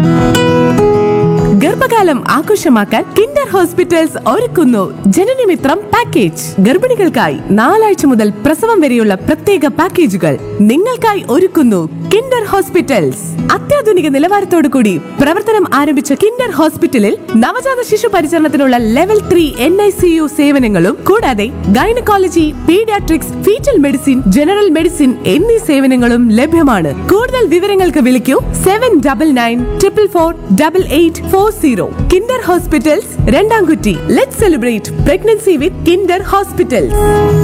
ഗർഭകാലം ആഘോഷമാക്കാൻ Kinder hospitals ഒരുക്കുന്നു ജനനമിത്രം പാക്കേജ് ഗർഭിണികൾക്കായി നാലാഴ്ച മുതൽ പ്രസവം വരെയുള്ള പ്രത്യേക പാക്കേജുകൾ നിങ്ങൾക്കായി ഒരുക്കുന്നു കിൻഡർ ഹോസ്പിറ്റൽസ് അത്യാധുനിക നിലവാരത്തോടു കൂടി പ്രവർത്തനം ആരംഭിച്ച കിൻഡർ ഹോസ്പിറ്റലിൽ നവജാത ശിശു പരിചരണത്തിനുള്ള level three N I C U സേവനങ്ങളും കൂടാതെ gynaecology paediatrics foetal medicine general medicine എന്നീ സേവനങ്ങളും ലഭ്യമാണ് കൂടുതൽ വിവരങ്ങൾക്ക് വിളിക്കൂ seven double nine triple four double eight four zero Kinder hospitals രണ്ടാംകുറ്റി let celebrate pregnancy with Kinder hospitals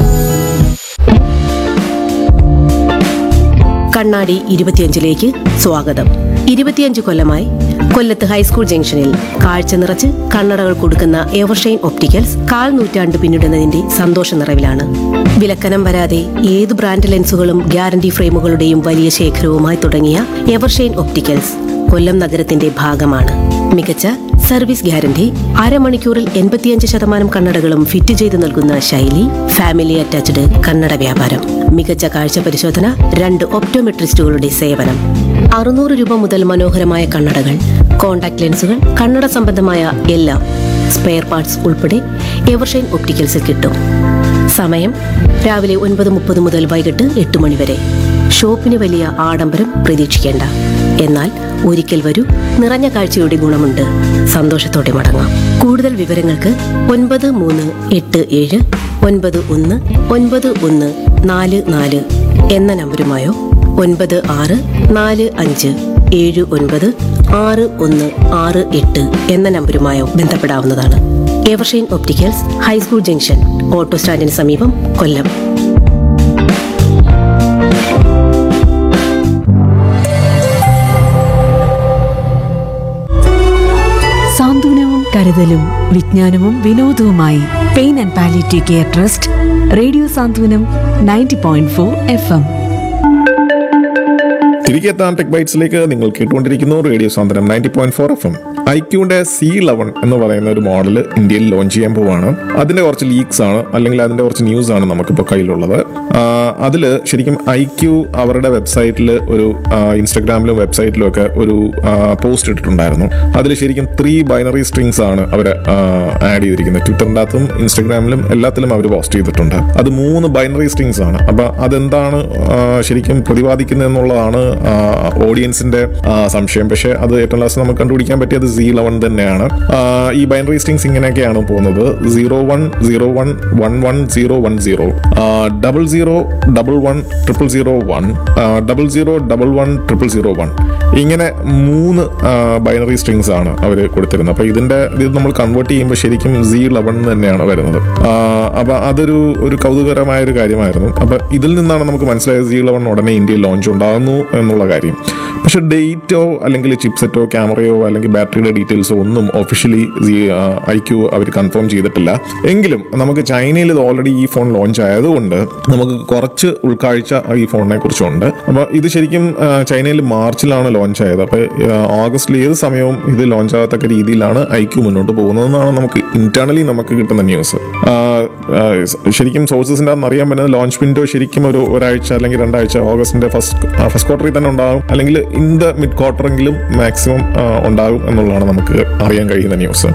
കണ്ണാടി ഇരുപത്തിയഞ്ചിലേക്ക് സ്വാഗതം ഇരുപത്തിയഞ്ച് കൊല്ലമായി കൊല്ലത്ത് ഹൈസ്കൂൾ ജംഗ്ഷനിൽ കാഴ്ച നിറച്ച് കണ്ണടകൾ കൊടുക്കുന്ന എവർഷൈൻ ഒപ്റ്റിക്കൽസ് കാൽ നൂറ്റാണ്ട് പിന്നിടുന്നതിന്റെ സന്തോഷ നിറവിലാണ് വിലക്കനം വരാതെ ഏത് ബ്രാൻഡ് ലെൻസുകളും ഗ്യാരണ്ടി ഫ്രെയിമുകളുടെയും വലിയ ശേഖരവുമായി തുടങ്ങിയ എവർഷൈൻ ഒപ്റ്റിക്കൽസ് കൊല്ലം നഗരത്തിന്റെ ഭാഗമാണ് മികച്ച സർവീസ് ഗ്യാരണ്ടി അരമണിക്കൂറിൽ എൺപത്തിയഞ്ച് ശതമാനം കണ്ണടകളും ഫിറ്റ് ചെയ്ത് നൽകുന്ന ശൈലി ഫാമിലി അറ്റാച്ച്ഡ് കണ്ണട വ്യാപാരം മികച്ച കാഴ്ച പരിശോധന രണ്ട് ഒപ്റ്റോമെട്രിസ്റ്റുകളുടെ സേവനം അറുന്നൂറ് രൂപ മുതൽ മനോഹരമായ കണ്ണടകൾ കോൺടാക്ട് ലെൻസുകൾ കണ്ണട സംബന്ധമായ എല്ലാം സ്പെയർ പാർട്സ് ഉൾപ്പെടെ എവർഷൈൻ ഒപ്റ്റിക്കൽസിൽ കിട്ടും സമയം രാവിലെ ഒൻപത് മുപ്പത് മുതൽ വൈകിട്ട് എട്ട് മണി വരെ ഷോപ്പിന് വലിയ ആഡംബരം പ്രതീക്ഷിക്കേണ്ട എന്നാൽ ഒരിക്കൽ വരൂ നിറഞ്ഞ കാഴ്ചയുടെ ഗുണമുണ്ട് സന്തോഷത്തോടെ മടങ്ങാം കൂടുതൽ വിവരങ്ങൾക്ക് ഒൻപത് മൂന്ന് എട്ട് ഏഴ് ഒൻപത് ഒന്ന് ഒൻപത് ഒന്ന് നാല് നാല് എന്ന നമ്പരുമായോ ഒൻപത് ആറ് നാല് അഞ്ച് ഏഴ് ഒൻപത് ആറ് ഒന്ന് ആറ് എട്ട് എന്ന നമ്പരുമായോ ബന്ധപ്പെടാവുന്നതാണ് Evershine opticals high school junction auto സ്റ്റാൻഡിന് സമീപം കൊല്ലം സാന്ത്വനവും കരുതലും വിജ്ഞാനവും വിനോദവുമായി pain and palliative care trust radio Santhwanam ninety point four FM എം തിരികെ എത്താൻ ടെക് ബൈറ്റ്സിലേക്ക് നിങ്ങൾ കേട്ടുകൊണ്ടിരിക്കുന്നു radio Santhwanam ninety point four FM എം ഐക്യൂന്റെ സി ലെവൻ എന്ന് പറയുന്ന ഒരു മോഡൽ ഇന്ത്യയിൽ ലോഞ്ച് ചെയ്യാൻ പോവാണ് അതിന്റെ കുറച്ച് ലീക്സ് ആണ് അല്ലെങ്കിൽ അതിന്റെ കുറച്ച് ന്യൂസ് ആണ് നമുക്കിപ്പോൾ കയ്യിലുള്ളത് അതിൽ ശരിക്കും ഐക്യു അവരുടെ വെബ്സൈറ്റിൽ ഒരു ആ, ഇൻസ്റ്റഗ്രാമിലും വെബ്സൈറ്റിലും ഒക്കെ ഒരു പോസ്റ്റ് ഇട്ടിട്ടുണ്ടായിരുന്നു അതിൽ ശരിക്കും ത്രീ ബൈനറി സ്ട്രിങ്സ് ആണ് അവർ ആഡ് ചെയ്തിരിക്കുന്നത് ട്വിറ്ററിൻ്റെ അകത്തും ഇൻസ്റ്റഗ്രാമിലും എല്ലാത്തിലും അവർ പോസ്റ്റ് ചെയ്തിട്ടുണ്ട് അത് മൂന്ന് ബൈനറി സ്ട്രിങ്സ് ആണ് അപ്പൊ അതെന്താണ് ആ, ശരിക്കും പ്രതിപാദിക്കുന്നത് എന്നുള്ളതാണ് ഓഡിയൻസിന്റെ സംശയം പക്ഷേ അത് ഏറ്റവും ലാസ്റ്റ് നമുക്ക് കണ്ടുപിടിക്കാൻ പറ്റിയത് സി ലെവൻ തന്നെയാണ് ആ, ഈ ബൈനറി സ്ട്രിങ്സ് ഇങ്ങനെയൊക്കെയാണ് പോകുന്നത് zero one zero one one one zero one zero double zero double one triple zero one double zero double one triple zero one ഇങ്ങനെ മൂന്ന് ബൈനറി സ്ട്രിങ്സ് ആണ് അവർ കൊടുത്തിരുന്നത് അപ്പൊ ഇതിന്റെ ഇത് നമ്മൾ കൺവേർട്ട് ചെയ്യുമ്പോൾ ശരിക്കും സി ലെവൻ തന്നെയാണ് വരുന്നത് ആ, അപ്പൊ അതൊരു ഒരു കൗതുകരമായ ഒരു കാര്യമായിരുന്നു അപ്പൊ ഇതിൽ നിന്നാണ് നമുക്ക് മനസ്സിലായത് സി ലെവൻ ഉടനെ ഇന്ത്യയിൽ ലോഞ്ച് ഉണ്ടാകുന്നു എന്നുള്ള കാര്യം പക്ഷെ ഡേറ്റോ അല്ലെങ്കിൽ ചിപ്സെറ്റോ ക്യാമറയോ അല്ലെങ്കിൽ ബാറ്ററിയുടെ ഡീറ്റെയിൽസോ ഒന്നും ഒഫീഷ്യലി ഐ ക്യു അവർ കൺഫേം ചെയ്തിട്ടില്ല എങ്കിലും നമുക്ക് ചൈനയിൽ ഇത് ഓൾറെഡി ഈ ഫോൺ ലോഞ്ച് ആയതുകൊണ്ട് നമുക്ക് കുറച്ച് ഉൾക്കാഴ്ച ഈ ഫോണിനെ കുറിച്ചുണ്ട് അപ്പോൾ ഇത് ശരിക്കും ആ, ചൈനയിൽ മാർച്ചിലാണ് ലോഞ്ച് ആയത് അപ്പോൾ ഓഗസ്റ്റിൽ ഏത് സമയവും ഇത് ലോഞ്ച് ആകത്തക്ക രീതിയിലാണ് ഐ ക്യു മുന്നോട്ട് പോകുന്നതെന്നാണ് നമുക്ക് ഇന്റേണലി നമുക്ക് കിട്ടുന്ന ന്യൂസ് ശരിക്കും സോഴ്സസിൻ്റെ അന്ന് അറിയാൻ പറ്റുന്നത് ലോഞ്ച് വിൻഡോ ശരിക്കും ഒരു ഒരാഴ്ച അല്ലെങ്കിൽ രണ്ടാഴ്ച ഓഗസ്റ്റിന്റെ ഫസ്റ്റ് ഫസ്റ്റ് ക്വാർട്ടറിൽ തന്നെ ഉണ്ടാകും അല്ലെങ്കിൽ ഇൻ ദ മിഡ് ക്വാർട്ടറെങ്കിലും മാക്സിമം ഉണ്ടാകും എന്നുള്ളതാണ് നമുക്ക് അറിയാൻ കഴിയുന്ന ന്യൂസ്